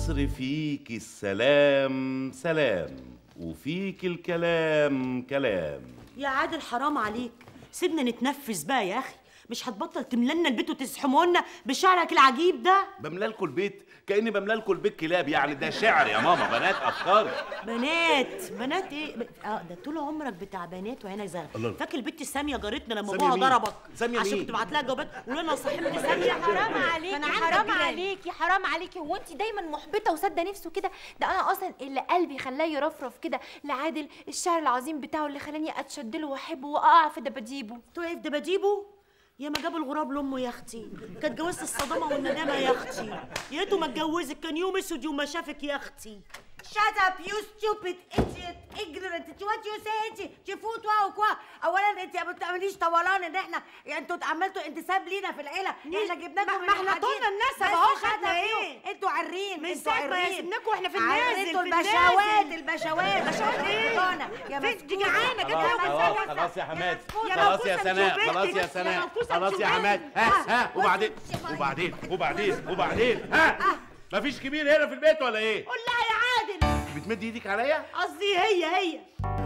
مصر فيك السلام سلام وفيك الكلام كلام يا عادل حرام عليك سيبنا نتنفس بقى يا اخي مش هتبطل تملنا البيت وتزحمونا بشعرك العجيب ده بملى لكم البيت كاني بملى لكم البيت كلاب يعني ده شعر يا ماما بنات افكاري بنات بنات ايه ب- اه ده طول عمرك بتاع بنات وعينك زرق الله. فاكر البت ساميه جارتنا لما سامية ابوها مين؟ ضربك سامية عشان مين؟ كنت بعت لها جوابات وقول انا صاحبتي ساميه حرام كان عليكي عندك حرام جيران. عليكي حرام عليكي هو انت دايما محبطه وسادة نفسه كده ده انا اصلا اللي قلبي خلاه يرفرف كده لعادل الشعر العظيم بتاعه اللي خلاني اتشد له واحبه واقع في دباديبه تقف دباديبه يا ما جاب الغراب لامه يا اختي كانت جوازة الصدمه والندامه يا اختي يا ريته ما اتجوزك كان يوم اسود يوم ما شافك يا اختي Shut up you stupid idiot ignorant انت what you say انت تفوت وا وكوا اولا انت ما بتعمليش طولان ان احنا يعني انتوا عملتوا انتساب لينا في العيله احنا جبناكم ما- من ما احنا الحديد. طولنا النسب بس اهو، shut خدنا up ايه؟ you. انتوا عارين من انتوا ساعة ما عارين. سيبناكوا واحنا في النازل، عريتوا في البشوات النازل. البشوات بشوات ايه؟ طولنا. يا فين دي مسكوتة. جعانه جت خلاص لها خلاص خلاص يا حماد يا خلاص يا موكوسة سناء انتوا خلاص يا بنتي، سناء يا موكوسة خلاص يا انتوا حماد بنتي. ها ها وبعدين وبعدين وبعدين وبعدين ها مفيش كبير هنا في البيت ولا ايه؟ قول لها يا عادل بتمد ايدك عليا؟ قصدي هي هي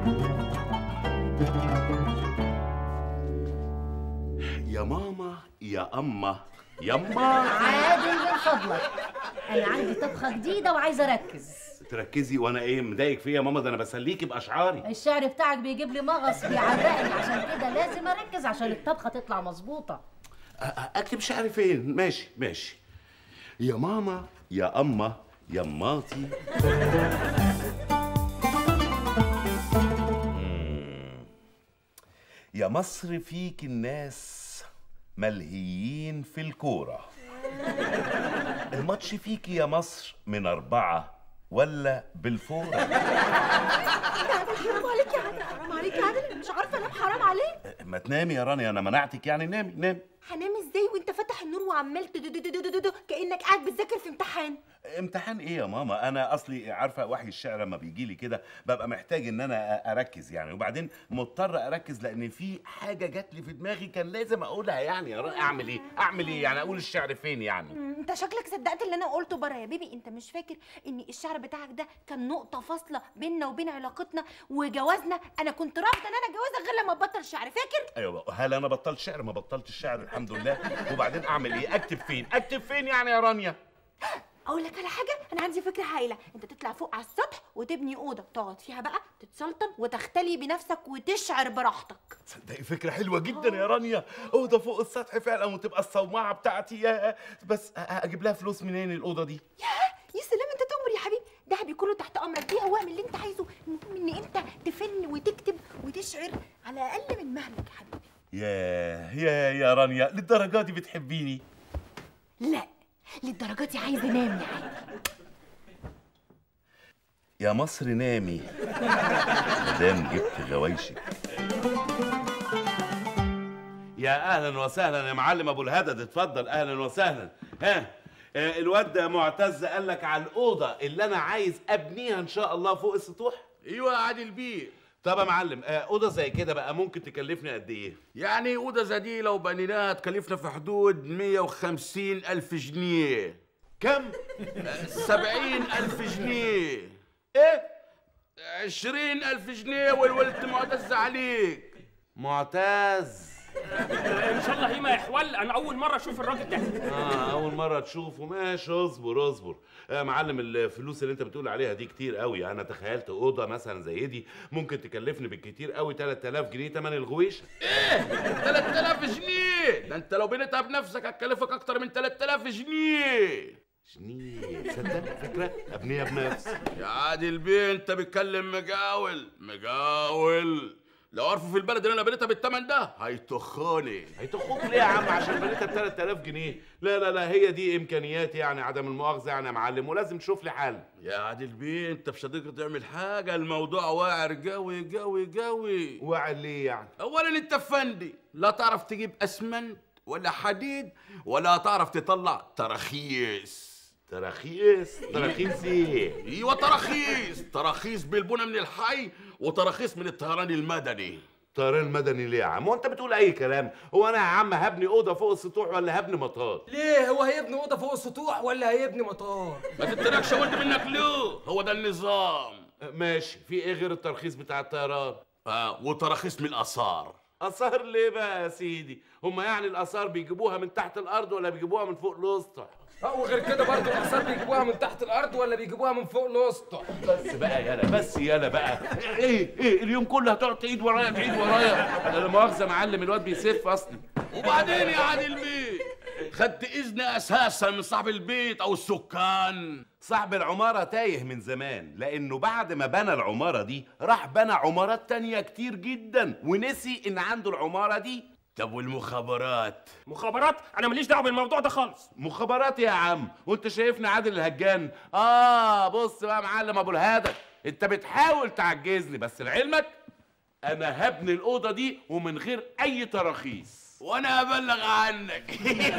يا ماما يا اما يما عادل من فضلك انا عندي طبخه جديده وعايزه اركز تركزي وانا ايه مضايق فيا يا ماما ده انا بسليكي باشعاري الشعر بتاعك بيجيب لي مغص بيعرقني عشان كده لازم اركز عشان الطبخه تطلع مظبوطه أ- أ- اكتب شعري فين؟ ماشي ماشي يا ماما يا اما يا ماتي مم. يا مصر فيك الناس ملهيين في الكورة الماتش فيك يا مصر من أربعة ولا بالفورة حرام عليك يا عادل حرام عليك يا عادل مش عارفه انام حرام عليك ما تنامي يا رانيا أنا منعتك يعني نامي نامي هنام ازاي وانت فاتح النور وعمال تدو- دو- دو- دو- دو- دو كانك قاعد بتذاكر في امتحان امتحان ايه يا ماما انا اصلي عارفه وحي الشعر لما بيجي لي كده ببقى محتاج ان انا اركز يعني وبعدين مضطر اركز لان في حاجه جات لي في دماغي كان لازم اقولها يعني يا را- اعمل ايه اعمل ايه يعني اقول الشعر فين يعني مم، انت شكلك صدقت اللي انا قلته بره يا بيبي انت مش فاكر ان الشعر بتاعك ده كان نقطه فاصله بيننا وبين علاقتنا وجوازنا انا كنت رافضه ان انا اتجوزك غير لما ابطل شعر فاكر ايوه هل انا بطلت شعر ما بطلت الشعر الحمد لله وبعدين اعمل ايه اكتب فين اكتب فين يعني يا رانيا اقول لك على حاجه انا عندي فكره هايله انت تطلع فوق على السطح وتبني اوضه تقعد فيها بقى تتسلطن وتختلي بنفسك وتشعر براحتك تصدقي فكرة حلوة جدا يا رانيا أوضة فوق السطح فعلا وتبقى الصومعة بتاعتي يا بس أ- أجيب لها فلوس منين الأوضة دي؟ يا سلام انت تؤمر يا حبيبي دهبي كله تحت امرك بيها واعمل اللي انت عايزه المهم ان انت تفن وتكتب وتشعر على اقل من مهلك يا حبيبي يا يا يا رانيا للدرجة دي بتحبيني لا للدرجه دي عايز انام يا عادل يا مصر نامي مدام جبت غوايشك يا اهلا وسهلا يا معلم ابو الهدد اتفضل اهلا وسهلا ها آه، الواد ده معتز قال لك على الاوضه اللي انا عايز ابنيها ان شاء الله فوق السطوح ايوه يا عادل بيه طب يا معلم آه، اوضه زي كده بقى ممكن تكلفني قد ايه يعني اوضه زي دي لو بنيناها تكلفنا في حدود 150 الف جنيه كم 70 الف جنيه ايه 20 الف جنيه والولد معتز عليك معتز ان شاء الله هيما يحول انا اول مره اشوف الراجل ده اه اول مره تشوفه ماشي اصبر اصبر آه معلم الفلوس اللي انت بتقول عليها دي كتير قوي انا تخيلت اوضه مثلا زي دي ممكن تكلفني بالكتير قوي 3000 جنيه تمن الغويشه 3000 جنيه ده انت لو بنيتها بنفسك هتكلفك اكتر من 3000 جنيه جنيه تصدق فكره ابنيه بنفسي يا عادل بيه انت بتكلم مجاول مجاول لو عرفوا في البلد ان انا بنيتها بالثمن ده هيطخوني هيتخوك ليه يا عم عشان بنيتها ب 3000 جنيه لا لا لا هي دي امكانياتي يعني عدم المؤاخذه يعني يا معلم ولازم تشوف لي حل يا عادل بيه انت مش هتقدر تعمل حاجه الموضوع واعر قوي قوي قوي واعي ليه يعني اولا انت فندي لا تعرف تجيب اسمنت ولا حديد ولا تعرف تطلع تراخيص تراخيص تراخيص ايه ايوه تراخيص تراخيص بالبنى من الحي وتراخيص من الطيران المدني طيران مدني ليه يا عم وانت بتقول اي كلام هو انا يا عم هبني اوضه فوق السطوح ولا هبني مطار ليه هو هيبني اوضه فوق السطوح ولا هيبني مطار ما تتركش ولد منك ليه هو ده النظام ماشي في ايه غير الترخيص بتاع الطيران آه وتراخيص من الاثار اثار ليه بقى يا سيدي هما يعني الاثار بيجيبوها من تحت الارض ولا بيجيبوها من فوق الاسطح اه وغير كده برضه الاثار بيجيبوها من تحت الارض ولا بيجيبوها من فوق الاسطح بس بقى يالا بس يالا بقى ايه ايه اليوم كله هتقعد تعيد ورايا تعيد ورايا انا لا مؤاخذه معلم الواد بيسف اصلي وبعدين يا عادل بيه خدت اذن اساسا من صاحب البيت او السكان صاحب العمارة تايه من زمان لأنه بعد ما بنى العمارة دي راح بنى عمارات تانية كتير جدا ونسي إن عنده العمارة دي طب والمخابرات مخابرات انا ماليش دعوه بالموضوع ده خالص مخابرات يا عم وانت شايفني عادل الهجان اه بص بقى يا معلم ابو الهدف انت بتحاول تعجزني بس لعلمك انا هبني الاوضه دي ومن غير اي تراخيص وانا ابلغ عنك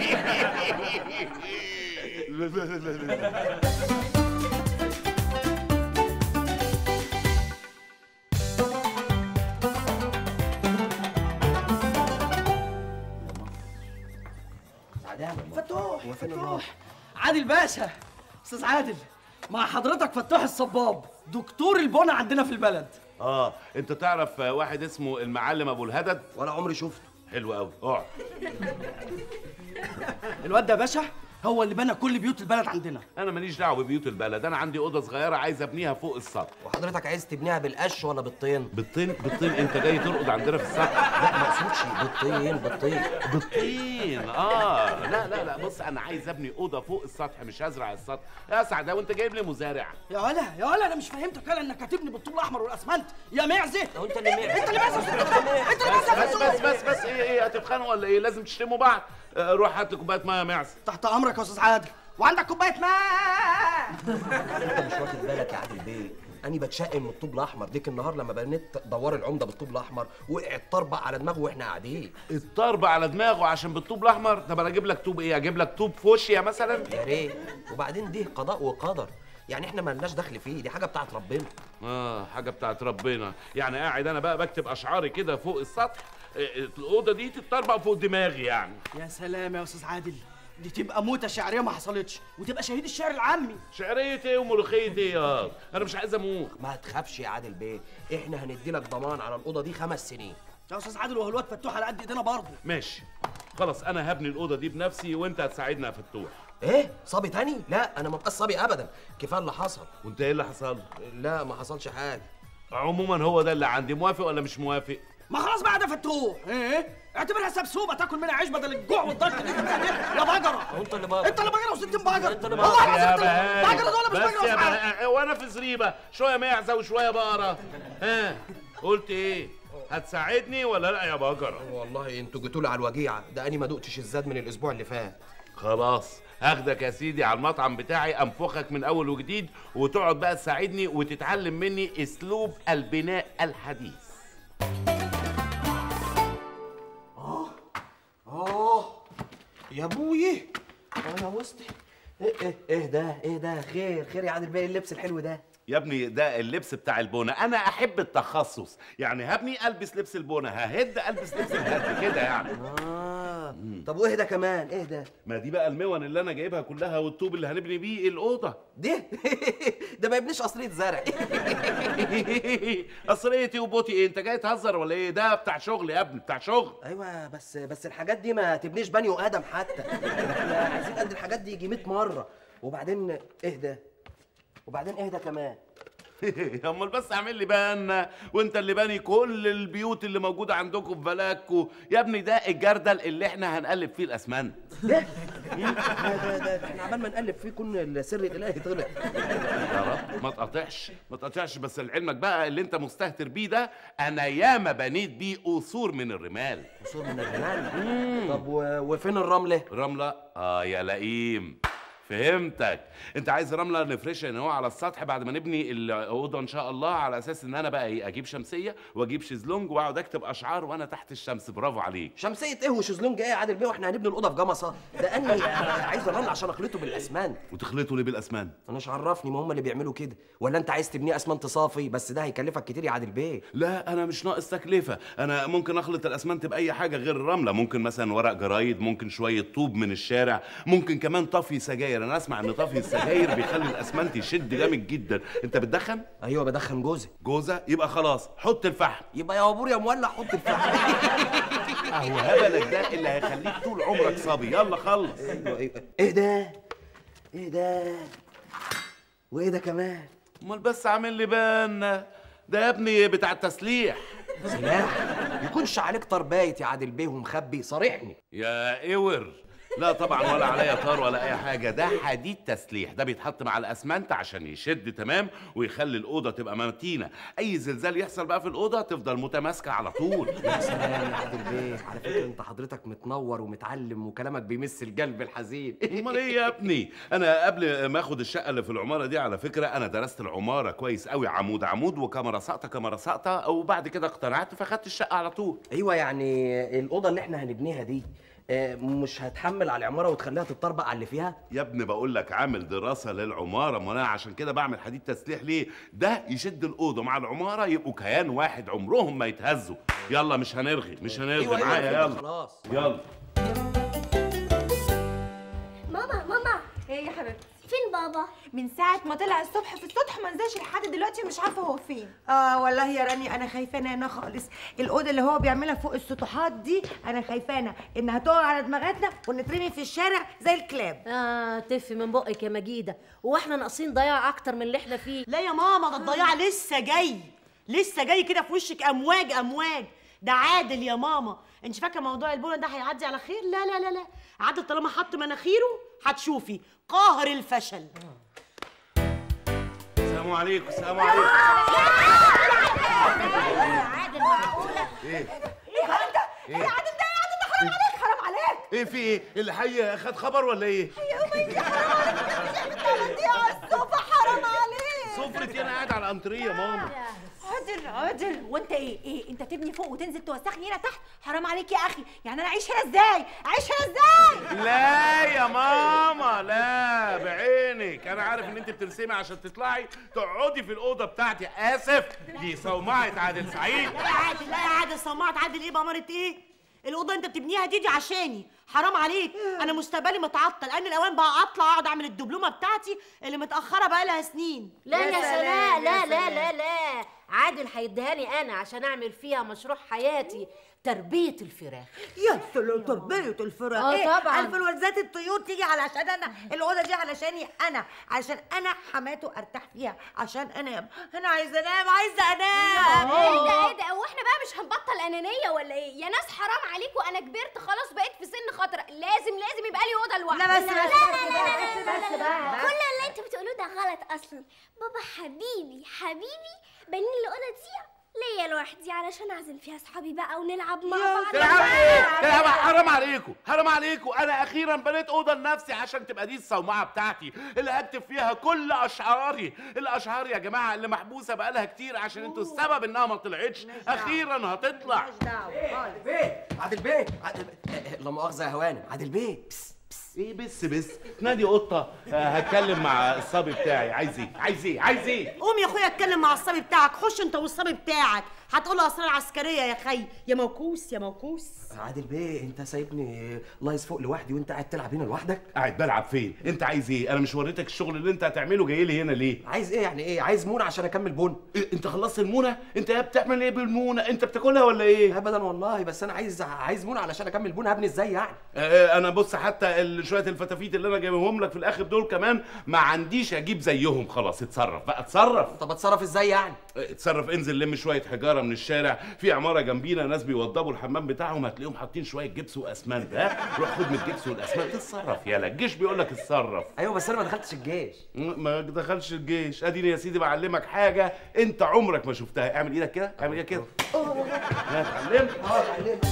فتوح فتوح عادل باشا استاذ عادل مع حضرتك فتوح الصباب دكتور البنا عندنا في البلد اه انت تعرف آه، واحد اسمه المعلم ابو الهدد ولا عمري شفته حلو قوي اقعد الواد ده يا باشا هو اللي بنى كل بيوت البلد عندنا انا ماليش دعوه ببيوت البلد انا عندي اوضه صغيره عايز ابنيها فوق السطح وحضرتك عايز تبنيها بالقش ولا بالطين؟ بالطين بالطين انت جاي ترقد عندنا في السطح لا ما اقصدش بالطين بالطين بالطين اه لا لا لا بص انا عايز ابني اوضه فوق السطح مش هزرع السطح يا سعده وانت جايب لي مزارع يا ولا يا ولا انا مش فهمتك ولا انك هتبني بالطوب الاحمر والاسمنت يا معزه هو انت اللي معزة. انت اللي معزه انت اللي معزه بس بس بس بس ايه ايه هتتخانقوا ولا ايه لازم تشتموا بعض آه، روح هات لي كوبايه ميه يا معز تحت امرك يا استاذ عادل وعندك كوبايه ماء انت مش واخد بالك يا عادل بيه اني بتشقم من الطوب الاحمر ديك النهار لما بنيت دوار العمده بالطوب الاحمر وقعت طربق على دماغه واحنا قاعدين الطرب على دماغه عشان بالطوب الاحمر طب انا اجيب لك طوب ايه اجيب لك طوب فوشيا مثلا يا ريت وبعدين دي قضاء وقدر يعني احنا مالناش دخل فيه دي حاجه بتاعت ربنا اه حاجه بتاعت ربنا يعني قاعد انا بقى بكتب اشعاري كده فوق السطح آه، الاوضه دي تتطربق فوق دماغي يعني يا سلام يا استاذ عادل دي تبقى موتة شعرية ما حصلتش وتبقى شهيد الشعر العامي شعريه ايه وملوخيه ايه يا انا مش عايز اموت ما تخافش يا عادل بيه احنا هندي لك ضمان على الاوضه دي خمس سنين يا استاذ عادل وهو الواد فتوح على قد ايدينا برضه ماشي خلاص انا هبني الاوضه دي بنفسي وانت هتساعدنا يا فتوح ايه صبي تاني لا انا ما بقاش صبي ابدا كفايه اللي حصل وانت ايه اللي حصل لا ما حصلش حاجه عموما هو ده اللي عندي موافق ولا مش موافق ما خلاص بقى ده فتوح ايه اعتبرها سبسوبه تاكل منها عيش بدل الجوع والضغط اللي انت فيه ده. يا بجره هو انت اللي بقى انت اللي بجره وستين بجر انت اللي والله بقى. العظيم يا انت اللي- بجره دول مش بس بجره يا وصحاب. بهاء وانا في زريبه شويه معزه وشويه بقره ها قلت ايه هتساعدني ولا لا يا بقره والله انتوا جيتوا لي على الوجيعه ده اني ما دقتش الزاد من الاسبوع اللي فات خلاص هاخدك يا سيدي على المطعم بتاعي انفخك من اول وجديد وتقعد بقى تساعدني وتتعلم مني اسلوب البناء الحديث اه يا ابوي انا وسطي ايه ايه ايه ده ايه ده خير خير يا عادل بيه اللبس الحلو ده يا ابني ده اللبس بتاع البونة انا احب التخصص يعني هبني البس لبس البونة ههد البس لبس الهد كده يعني اه طب وايه ده كمان ايه ده ما دي بقى المون اللي انا جايبها كلها والطوب اللي هنبني بيه الاوضه ده ده ما يبنيش قصريه زرع قصريتي وبوتي ايه انت جاي تهزر ولا ايه ده بتاع شغل يا ابني بتاع شغل ايوه بس بس الحاجات دي ما تبنيش بني ادم حتى احنا عايزين قد الحاجات دي يجي 100 مره وبعدين ايه ده وبعدين ايه ده كمان امال بس اعمل لي بان وانت اللي باني كل البيوت اللي موجوده عندكم في بلاكو يا ابني ده الجردل اللي احنا هنقلب فيه الاسمنت ده ده ده احنا عمال ما نقلب فيه كون السر الالهي طلع يا رب ما تقطعش ما تقطعش بس لعلمك بقى اللي انت مستهتر بيه ده انا ياما بنيت بيه قصور من الرمال قصور من الرمال طب و- وفين الرمله رمله اه يا لئيم فهمتك انت عايز رمله نفرشها هنا هو على السطح بعد ما نبني الاوضه ان شاء الله على اساس ان انا بقى ايه اجيب شمسيه واجيب شيزلونج واقعد اكتب اشعار وانا تحت الشمس برافو عليك شمسيه ايه وشезлونج ايه يا عادل بيه واحنا هنبني الاوضه في جمصه ده اني أنا عايز الرمل عشان اخلطه بالاسمنت وتخلطوا ليه بالاسمنت انا مش عرفني ما هم اللي بيعملوا كده ولا انت عايز تبنيه اسمنت صافي بس ده هيكلفك كتير يا عادل بيه لا انا مش ناقص تكلفه انا ممكن اخلط الاسمنت باي حاجه غير الرمله ممكن مثلا ورق جرايد ممكن شويه طوب من الشارع ممكن كمان طفي سجاير انا اسمع ان طفي السجاير بيخلي الاسمنت يشد جامد جدا انت بتدخن ايوه بدخن جوزي جوزه يبقى خلاص حط الفحم يبقى يا بابور يا مولع حط الفحم اهو هبلك ده اللي هيخليك طول عمرك صبي يلا خلص ايوه ايوه ايه ده ايه ده وايه ده كمان امال بس عامل لي بان ده يا ابني بتاع التسليح سلاح يكونش عليك طربايت يا عادل بيه ومخبي صارحني يا اور لا طبعا ولا عليا طار ولا اي حاجه ده حديد تسليح ده بيتحط مع الاسمنت عشان يشد تمام ويخلي الاوضه تبقى متينه اي زلزال يحصل بقى في الاوضه تفضل متماسكه على طول يا سلام يا عادل بيه على فكره انت حضرتك متنور ومتعلم وكلامك بيمس القلب الحزين امال ايه يا ابني انا قبل ما اخد الشقه اللي في العماره دي على فكره انا درست العماره كويس قوي عمود عمود وكاميرا ساقطه كاميرا ساقطه وبعد كده اقتنعت فخدت الشقه على طول ايوه يعني الاوضه اللي احنا هنبنيها دي آه، مش هتحمل على العماره وتخليها تتطربق على اللي فيها يا ابني بقول لك عامل دراسه للعماره ما انا عشان كده بعمل حديد تسليح ليه ده يشد الاوضه مع العماره يبقوا كيان واحد عمرهم ما يتهزوا يلا مش هنرغي مش هنرغي أيوة، أيوة، معايا كده يلا خلاص. يلا ماما ماما ايه يا حبيبتي فين بابا من ساعة ما طلع الصبح في السطح ما نزلش لحد دلوقتي مش عارفة هو فين اه والله يا راني انا خايفانه انا خالص الاوضه اللي هو بيعملها فوق السطوحات دي انا خايفانه انها تقع على دماغاتنا ونترمي في الشارع زي الكلاب اه تفي من بقك يا مجيده واحنا ناقصين ضياع اكتر من اللي احنا فيه لا يا ماما ده الضياع لسه جاي لسه جاي كده في وشك امواج امواج ده عادل يا ماما انت فاكره موضوع البونه ده هيعدي على خير لا لا لا لا عادل طالما حط مناخيره هتشوفي قاهر الفشل السلام عليكم السلام عليكم عادل معقوله ايه ايه يا عادل ده ايه يا عادل ده يا عادل ده حرام عليك حرام عليك ايه في ايه اللي حي خد خبر ولا ايه يا امي حرام عليك انت بتعمل على الصوفه حرام عليك سفرتي انا قاعد على الانتريه يا ماما عادل عادل وانت ايه ايه انت تبني فوق وتنزل توسخني هنا تحت حرام عليك يا اخي يعني انا اعيش هنا ازاي اعيش هنا ازاي لا يا ماما لا بعينك انا عارف ان انت بترسمي عشان تطلعي تقعدي في الاوضه بتاعتي اسف دي صومعه عادل سعيد لا يا عادل لا يا عادل سمعت عادل ايه بأمارة ايه الاوضه انت بتبنيها دي دي عشاني حرام عليك انا مستقبلي متعطل ان الاوان بقى اطلع اقعد اعمل الدبلومه بتاعتي اللي متاخره بقى لها سنين لا يا يا سلام، سناء يا لا لا سلام. لا لا عادل هيديها لي انا عشان اعمل فيها مشروع حياتي تربيه الفراخ يا سلام تربية الفراخ آه، إيه؟ طبعاً. انفلونزات الطيور تيجي علشان انا الاوضه دي علشاني انا عشان انا حماته ارتاح فيها عشان انام انا عايزه انام عايزه انام ايه ده ايه ده هو احنا بقى مش هنبطل انانيه ولا ايه يا ناس حرام عليكم انا كبرت خلاص بقيت في سن خطر لازم لازم يبقى لي اوضه لوحدي لا بس لا بس لا لا لا, بس لا, بس لا, بقى. لا. كل اللي انتوا بتقولوه ده غلط اصلا بابا حبيبي حبيبي بنين الاوضه دي ليا لوحدي علشان اعزم فيها اصحابي بقى ونلعب مع بعض تلعبي ايه؟ تلعبي حرام عليكم حرام عليكم انا اخيرا بنيت اوضه لنفسي عشان تبقى دي الصومعه بتاعتي اللي هكتب فيها كل اشعاري الاشعار يا جماعه اللي محبوسه بقالها كتير عشان انتوا السبب انها ما طلعتش اخيرا هتطلع بيه عادل بيه عادل بيه. آه، لا مؤاخذه يا هوانم عادل بيه بس بس ايه بس بس نادي قطه آه، هتكلم مع الصبي بتاعي عايز ايه عايز ايه عايز ايه قوم يا اخويا اتكلم مع الصبي بتاعك خش انت والصبي بتاعك هتقول له اسرار عسكريه يا خي يا موكوس يا موكوس عادل بيه انت سايبني لايص فوق لوحدي وانت قاعد تلعب هنا لوحدك قاعد بلعب فين انت عايز ايه انا مش وريتك الشغل اللي انت هتعمله جاي لي هنا ليه عايز ايه يعني ايه عايز مون عشان اكمل بون إيه انت خلصت المونه انت يا بتعمل ايه بالمونه انت بتاكلها ولا ايه ابدا والله بس انا عايز عايز مون علشان اكمل بون هبني ازاي يعني آه، انا بص حتى ال- شويه الفتافيت اللي انا جايبهم لك في الاخر دول كمان ما عنديش اجيب زيهم خلاص اتصرف بقى اتصرف طب اتصرف ازاي يعني آه، اتصرف انزل لم شويه حجاره من الشارع في عماره جنبينا ناس بيوضبوا الحمام بتاعهم هتلاقيهم حاطين شويه جبس واسمنت ها روح خد من الجبس والاسمنت اتصرف يالا الجيش بيقول لك اتصرف ايوه بس انا ما دخلتش الجيش م- ما دخلش الجيش اديني يا سيدي بعلمك حاجه انت عمرك ما شفتها اعمل ايدك كده اعمل ايدك كده ها اتعلمت اه اتعلمت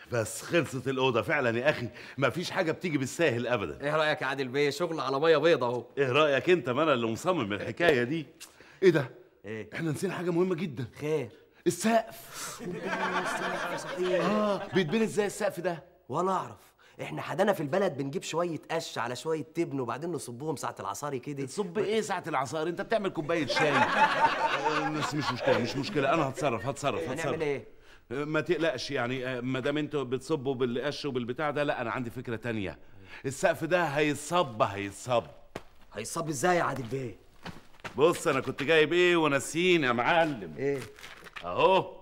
بس خلصت الاوضه فعلا يا اخي مفيش حاجه بتيجي بالساهل ابدا ايه رايك يا عادل بيه شغل على ميه بيضه اهو ايه رايك انت ما انا اللي مصمم الحكايه دي ايه ده ايه احنا نسينا حاجه مهمه جدا خير السقف صحيح اه بيتبني ازاي السقف ده ولا اعرف احنا حدانا في البلد بنجيب شويه قش على شويه تبن وبعدين نصبهم ساعه العصاري كده تصب ايه ساعه العصار انت بتعمل كوبايه شاي آه، بس مش مشكله مش مشكله انا هتصرف هتصرف هتصرف هنعمل ايه آه، ما تقلقش يعني آه، ما دام انتوا بتصبوا بالقش وبالبتاع ده لا انا عندي فكره تانية السقف ده هيصب هيصب هيصب ازاي يا عادل بيه بص انا كنت جايب ايه وناسين يا معلم ايه اهو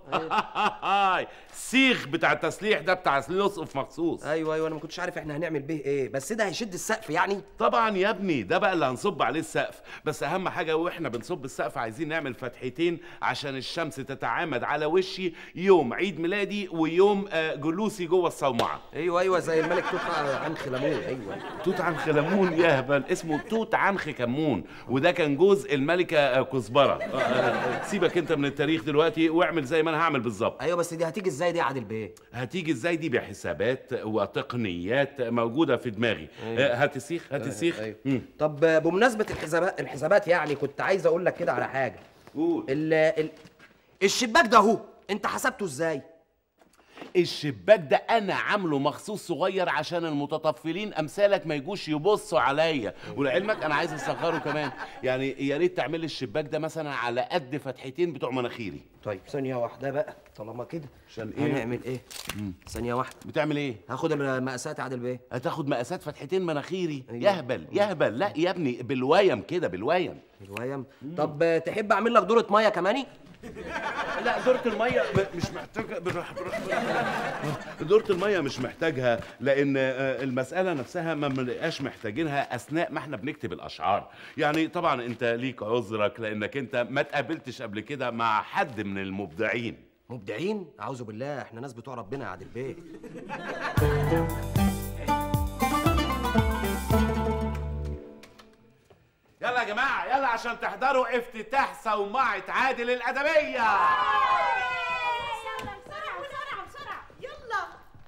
السيخ بتاع التسليح ده بتاع الاسقف مخصوص ايوه ايوه انا ما كنتش عارف احنا هنعمل بيه ايه بس ده هيشد السقف يعني طبعا يا ابني ده بقى اللي هنصب عليه السقف بس اهم حاجه واحنا بنصب السقف عايزين نعمل فتحتين عشان الشمس تتعامد على وشي يوم عيد ميلادي ويوم آه، جلوسي جوه الصومعه ايوه ايوه زي الملك توت عنخ لامون ايوه توت عنخ لامون يا هبل اسمه توت عنخ كمون وده كان جوز الملكه آه، كزبره آه، آه، سيبك انت من التاريخ دلوقتي واعمل زي ما انا هعمل بالظبط ايوه بس دي هتيجي ازاي دي يا عادل بيه هتيجي ازاي دي بحسابات وتقنيات موجوده في دماغي آه، هات السيخ هات السيخ أيوة. مم. طب بمناسبه الحسابات الحسابات يعني كنت عايز اقول لك كده على حاجه قول ال ال الشباك ده اهو انت حسبته ازاي الشباك ده انا عامله مخصوص صغير عشان المتطفلين امثالك ما يجوش يبصوا عليا ولعلمك انا عايز اصغره كمان يعني يا ريت تعمل لي الشباك ده مثلا على قد فتحتين بتوع مناخيري طيب ثانيه واحده بقى طالما كده عشان ايه هنعمل ايه ثانيه واحده بتعمل ايه هاخد المقاسات يا عادل بيه هتاخد مقاسات فتحتين مناخيري أيوة. يهبل يهبل لا يا ابني بالويم كده بالويم الويم طب تحب اعمل لك دوره ميه كماني لا دورة المية ب- مش محتاجة بالراحة بالراحة دورة المية مش محتاجها لأن آه، المسألة نفسها ما بنبقاش محتاجينها أثناء ما احنا بنكتب الأشعار يعني طبعا أنت ليك عذرك لأنك أنت ما تقابلتش قبل كده مع حد من المبدعين مبدعين اعوذ بالله احنا ناس بتوع ربنا يا عادل بيه يلا يا جماعة يلا عشان تحضروا افتتاح صومعة عادل الأدبية بسرعة بسرعة بسرعة يلا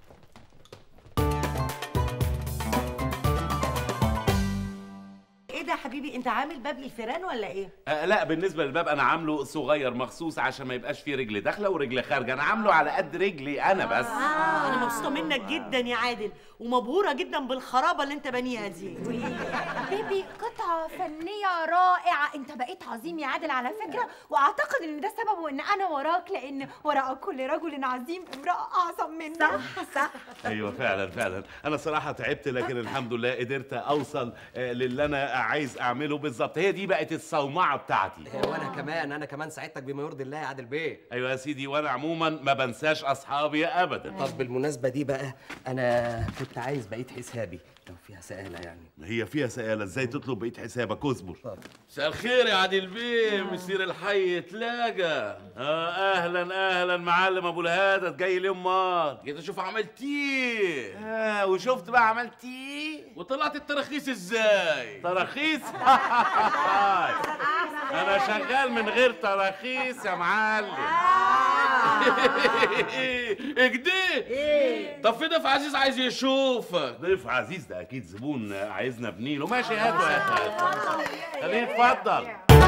ايه ده يا حبيبي انت عامل باب للفيران ولا ايه آه لا بالنسبة للباب أنا عامله صغير مخصوص عشان ما يبقاش فيه رجل داخلة ورجل خارجة أنا عامله على قد رجلي أنا بس آه انا مبسوطه منك جدا يا عادل ومبهوره جدا بالخرابه اللي انت بانيها دي بيبي قطعة فنية رائعة انت بقيت عظيم يا عادل على فكرة واعتقد ان ده سببه ان انا وراك لان وراء كل رجل عظيم امرأة اعظم منه صح صح ايوه فعلا فعلا انا صراحه تعبت لكن الحمد لله قدرت اوصل آه، للي انا عايز اعمله بالظبط هي دي بقت الصومعه بتاعتي وانا كمان انا كمان ساعدتك بما يرضي الله يا عادل بيه ايوه يا سيدي وانا عموما ما بنساش اصحابي ابدا طب بالمناسبه دي بقى انا كنت عايز بقيت حسابي لو فيها سهله يعني هي فيها سئاله ازاي تطلب بقيه حسابك اصبر مساء الخير يا عادل بيه مسير الحي تلاقى اه اهلا اهلا معلم ابو الهادد جاي ليه امال جيت اشوف عملت ايه اه وشفت بقى عملت ايه وطلعت التراخيص ازاي تراخيص انا شغال من غير تراخيص يا معلم اكده طب في ضيف عزيز عايز يشوفك ضيف عزيز ده اكيد زبون عايزنا بنيله ماشي هاتوا هاتوا خليه يتفضل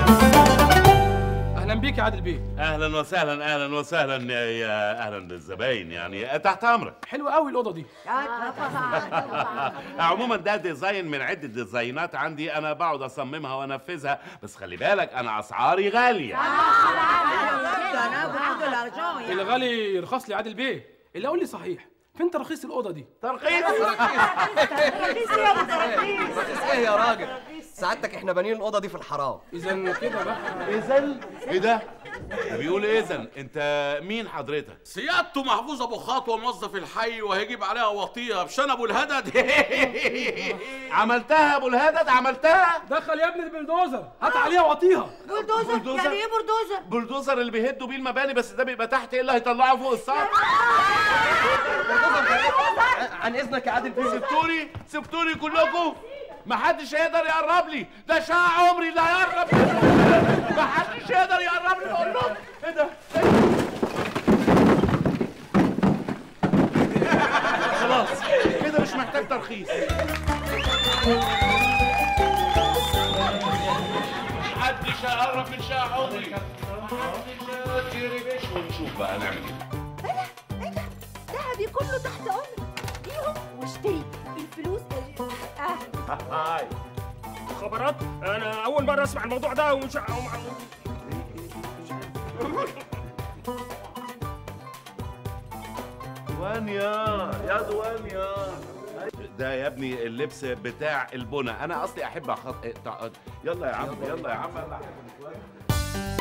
اهلا بيك يا عادل بيه اهلا وسهلا اهلا وسهلا يا- يا اهلا بالزباين يعني تحت امرك حلوه قوي الاوضه دي عموما ده ديزاين من عده ديزاينات عندي انا بقعد اصممها وانفذها بس خلي بالك انا اسعاري غاليه الغالي يرخص لي عادل بيه اللي قول لي صحيح فين تراخيص الاوضه دي ترخيص رخيص ايه يا راجل سعادتك احنا بانيين الاوضه دي في الحرام اذا كده بقى اذا ايه ده ده بيقول اذا انت مين حضرتك سيادته محفوظ ابو خطوه موظف الحي وهيجيب عليها وطيها بشان ابو الهدد عملتها يا ابو الهدد عملتها دخل يا ابني البلدوزر هات عليها وطيها بولدوزر بولدوزر؟ يعني ايه بولدوزر بولدوزر اللي بيهدوا بيه المباني بس ده بيبقى تحت ايه اللي هيطلعه فوق السطح عن اذنك يا عادل بيه سبتوني سبتوني كلكم محدش هيقدر يقرب لي ده شقى عمري اللي هيقرب لي محدش يقدر يقرب لي بقول لهم ايه ده محتاج ترخيص محدش هيقرب من شقه عمري ونشوف بقى نعمل ايه ذهبي كله تحت امرك بيهم واشتري الفلوس اه هاي خبرات انا اول مره اسمع الموضوع ده ومش دوانيا يا دوانيا ده يا ابني اللبس بتاع البنا انا اصلي احب أخط... يلا يا عم يلا يا عم